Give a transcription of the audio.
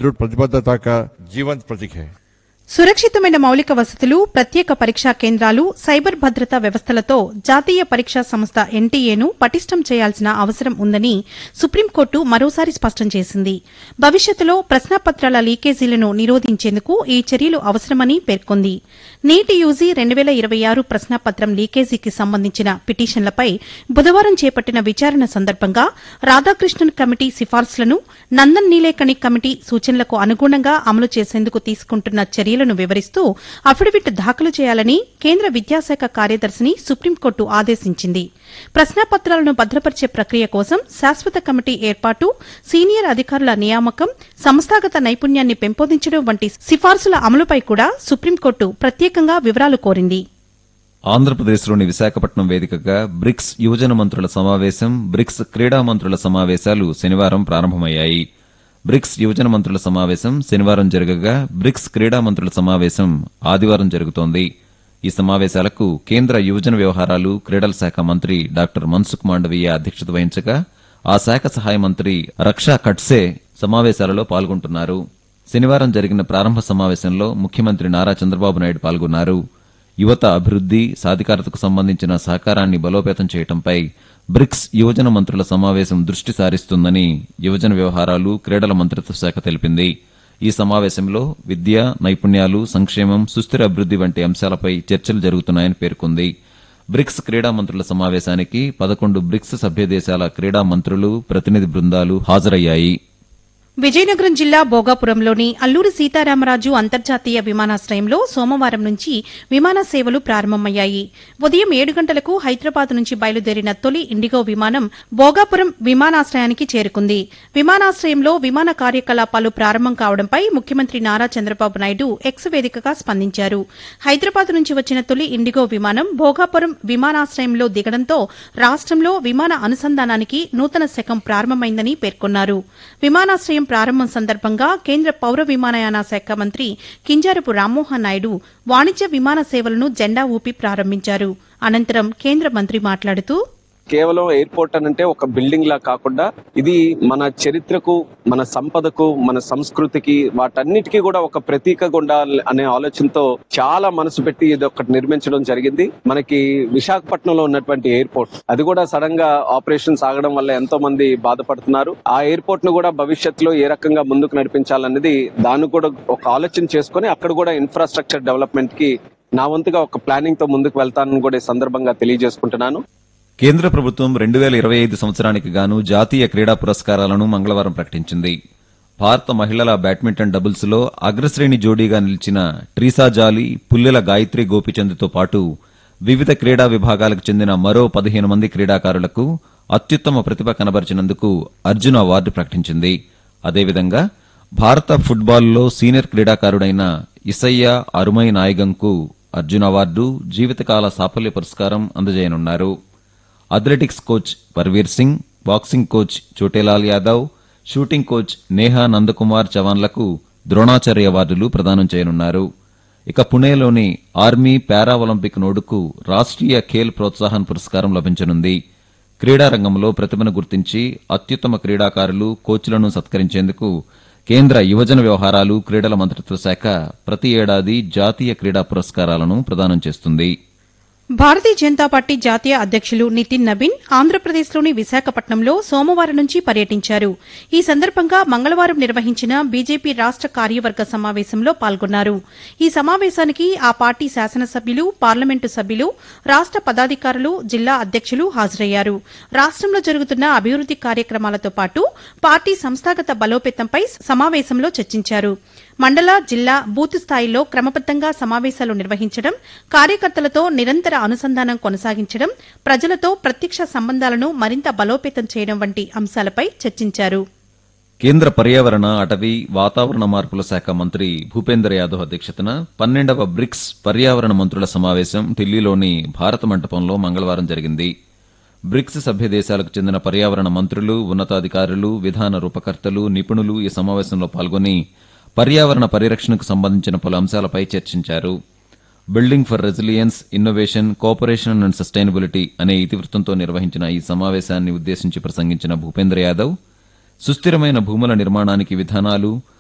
दृढ़ प्रतिबद्धता का जीवंत प्रतीक है సురక్షితమైన మౌలిక వసతులు ప్రత్యేక పరీక్షా కేంద్రాలు సైబర్ భద్రతా వ్యవస్థలతో జాతీయ పరీక్షా సంస్థ ఎన్టీఏను పటిష్టం చేయాల్సిన అవసరం ఉందని సుప్రీంకోర్టు మరోసారి స్పష్టం చేసింది భవిష్యత్తులో ప్రశ్నాపత్రాల లీకేజీలను నిరోధించేందుకు ఈ చర్యలు అవసరమని పేర్కొంది నీటి యూజీ రెండు వేల ఇరవై ఆరు ప్రశ్నాపత్రం లీకేజీకి సంబంధించిన పిటిషన్లపై బుధవారం చేపట్టిన విచారణ సందర్భంగా రాధాకృష్ణన్ కమిటీ సిఫార్సులను నందన్ నీలేకణి కమిటీ సూచనలకు అనుగుణంగా అమలు చేసేందుకు తీసుకుంటున్న చర్యలను వివరిస్తూ అఫిడవిట్ దాఖలు చేయాలని కేంద్ర విద్యాశాఖ కార్యదర్శిని సుప్రీంకోర్టు ఆదేశించింది ప్రశ్నాపత్రాలను భద్రపరిచే ప్రక్రియ కోసం శాశ్వత కమిటీ ఏర్పాటు సీనియర్ అధికారుల నియామకం సంస్థాగత నైపుణ్యాన్ని పెంపొందించడం వంటి సిఫార్సుల అమలుపై కూడా సుప్రీంకోర్టు ప్రత్యేకంగా వివరాలు కోరింది ఆంధ్రప్రదేశ్లోని విశాఖపట్నం వేదికగా బ్రిక్స్ యువజన మంత్రుల సమావేశం బ్రిక్స్ క్రీడా మంత్రుల సమావేశాలు శనివారం ప్రారంభమయ్యాయి బ్రిక్స్ యువజన మంత్రుల సమావేశం శనివారం జరగగా బ్రిక్స్ క్రీడా మంత్రుల సమావేశం ఆదివారం జరుగుతోంది ఈ సమావేశాలకు కేంద్ర యువజన వ్యవహారాలు క్రీడల శాఖ మంత్రి డాక్టర్ మన్సుఖ్ మాండవీయ అధ్యక్షత వహించగా ఆ శాఖ సహాయ మంత్రి రక్షా ఖడ్సే సమావేశాలలో పాల్గొంటున్నారు శనివారం జరిగిన ప్రారంభ సమావేశంలో ముఖ్యమంత్రి నారా చంద్రబాబు నాయుడు పాల్గొన్నారు యువత అభివృద్ది సాధికారతకు సంబంధించిన సహకారాన్ని బలోపేతం చేయడంపై బ్రిక్స్ యువజన మంత్రుల సమావేశం దృష్టి సారిస్తుందని యువజన వ్యవహారాలు క్రీడల మంత్రిత్వ శాఖ తెలిపింది ఈ సమావేశంలో విద్య నైపుణ్యాలు సంక్షేమం సుస్థిర అభివృద్ది వంటి అంశాలపై చర్చలు జరుగుతున్నాయని పేర్కొంది బ్రిక్స్ క్రీడా మంత్రుల సమావేశానికి పదకొండు బ్రిక్స్ సభ్య దేశాల క్రీడా మంత్రులు ప్రతినిధి బృందాలు హాజరయ్యాయి విజయనగరం జిల్లా భోగాపురంలోని అల్లూరి సీతారామరాజు అంతర్జాతీయ విమానాశ్రయంలో సోమవారం నుంచి విమాన సేవలు ప్రారంభమయ్యాయి ఉదయం ఏడు గంటలకు హైదరాబాద్ నుంచి బయలుదేరిన తొలి ఇండిగో విమానం భోగాపురం విమానాశ్రయానికి చేరుకుంది విమానాశ్రయంలో విమాన కార్యకలాపాలు ప్రారంభం కావడంపై ముఖ్యమంత్రి నారా చంద్రబాబు నాయుడు ఎక్స్ వేదికగా స్పందించారు హైదరాబాద్ నుంచి వచ్చిన తొలి ఇండిగో విమానం భోగాపురం విమానాశ్రయంలో దిగడంతో రాష్టంలో విమాన అనుసంధానానికి నూతన శకం ప్రారంభమైందని పేర్కొన్నారు విమానాశ్రయం ప్రారంభం సందర్భంగా కేంద్ర పౌర విమానయాన శాఖ మంత్రి కింజారపు రామ్మోహన్ నాయుడు వాణిజ్య విమాన సేవలను జెండా ఊపి ప్రారంభించారు అనంతరం కేంద్ర మంత్రి మాట్లాడుతూ కేవలం ఎయిర్పోర్ట్ అని అంటే ఒక బిల్డింగ్ లా కాకుండా ఇది మన చరిత్రకు మన సంపదకు మన సంస్కృతికి వాటన్నిటికీ కూడా ఒక ప్రతీకగా ఉండాలి అనే ఆలోచనతో చాలా మనసు పెట్టి ఇది ఒకటి నిర్మించడం జరిగింది మనకి విశాఖపట్నంలో ఉన్నటువంటి ఎయిర్పోర్ట్ అది కూడా సడన్ గా ఆపరేషన్ సాగడం వల్ల ఎంతో మంది బాధపడుతున్నారు ఆ ఎయిర్పోర్ట్ ను కూడా భవిష్యత్తులో ఏ రకంగా ముందుకు నడిపించాలన్నది దాన్ని కూడా ఒక ఆలోచన చేసుకొని అక్కడ కూడా ఇన్ఫ్రాస్ట్రక్చర్ డెవలప్మెంట్ కి నా వంతుగా ఒక ప్లానింగ్ తో ముందుకు వెళ్తానని కూడా ఈ సందర్భంగా తెలియజేసుకుంటున్నాను కేంద్ర ప్రభుత్వం రెండు వేల ఇరవై ఐదు సంవత్సరానికి గాను జాతీయ క్రీడా పురస్కారాలను మంగళవారం ప్రకటించింది భారత మహిళల బ్యాడ్మింటన్ డబుల్స్ లో అగ్రశ్రేణి జోడీగా నిలిచిన ట్రీసా జాలి పుల్లెల గాయత్రి గోపిచంద్తో పాటు వివిధ క్రీడా విభాగాలకు చెందిన మరో పదిహేను మంది క్రీడాకారులకు అత్యుత్తమ ప్రతిభ కనబరిచినందుకు అర్జున్ అవార్డు ప్రకటించింది అదేవిధంగా భారత ఫుట్బాల్లో సీనియర్ క్రీడాకారుడైన ఇసయ్య అరుమై నాయగంకు అర్జున్ అవార్డు జీవితకాల సాఫల్య పురస్కారం అందజేయనున్నారు athletics coach Parvir Singh boxing coach Chhotelal Yadav shooting coach Neha Nandakumar చవాన్లకు ద్రోణాచార్య అవార్డులు ప్రదానం చేయనున్నారు ఇక పుణేలోని ఆర్మీ పారా ఒలింపిక్ నోడుకు రాష్ట్రీయ ఖేల్ ప్రోత్సాహన్ పురస్కారం లభించనుంది క్రీడా రంగంలో ప్రతిభను గుర్తించి అత్యుత్తమ క్రీడాకారులు కోచ్లను సత్కరించేందుకు కేంద్ర యువజన వ్యవహారాలు క్రీడల మంత్రిత్వ శాఖ ప్రతి ఏడాది జాతీయ క్రీడా పురస్కారాలను ప్రదానం చేస్తుంది భారతీయ జనతా పార్టీ జాతీయ అధ్యక్షులు నితిన్ నబీన్ ఆంధ్రప్రదేశ్లోని విశాఖపట్నంలో సోమవారం నుంచి పర్యటించారు ఈ సందర్భంగా మంగళవారం నిర్వహించిన బీజేపీ రాష్ట కార్యవర్గ సమావేశంలో పాల్గొన్నారు ఈ సమావేశానికి ఆ పార్టీ శాసనసభ్యులు పార్లమెంటు సభ్యులు రాష్ట పదాధికారులు జిల్లా అధ్యక్షులు హాజరయ్యారు రాష్టంలో జరుగుతున్న అభివృద్ది కార్యక్రమాలతో పాటు పార్టీ సంస్థాగత బలోపేతంపై సమావేశంలో చర్చించారు మండల జిల్లా బూత్ స్థాయిలో క్రమబద్దంగా సమావేశాలు నిర్వహించడం కార్యకర్తలతో నిరంతర అనుసంధానం కొనసాగించడం ప్రజలతో ప్రత్యక్ష సంబంధాలను మరింత బలోపేతం చేయడం వంటి అంశాలపై చర్చించారు కేంద్ర పర్యావరణ అటవీ వాతావరణ మార్పుల శాఖ మంత్రి భూపేందర్ యాదవ్ అధ్యక్షతన పన్నెండవ బ్రిక్స్ పర్యావరణ మంత్రుల సమావేశం ఢిల్లీలోని భారత మంటపంలో మంగళవారం జరిగింది బ్రిక్స్ సభ్య దేశాలకు చెందిన పర్యావరణ మంత్రులు ఉన్నతాధికారులు విధాన రూపకర్తలు నిపుణులు ఈ సమావేశంలో పాల్గొని పర్యావరణ పరిరక్షణకు సంబంధించిన పలు అంశాలపై చర్చించారు building for resilience innovation cooperation and sustainability అనే ఇతివృత్తంతో నిర్వహించిన ఈ సమావేశాన్ని ఉద్దేశించి ప్రసంగించిన భూపేంద్ర యాదవ్ సుస్థిరమైన భూముల నిర్మాణానికి విధానాలు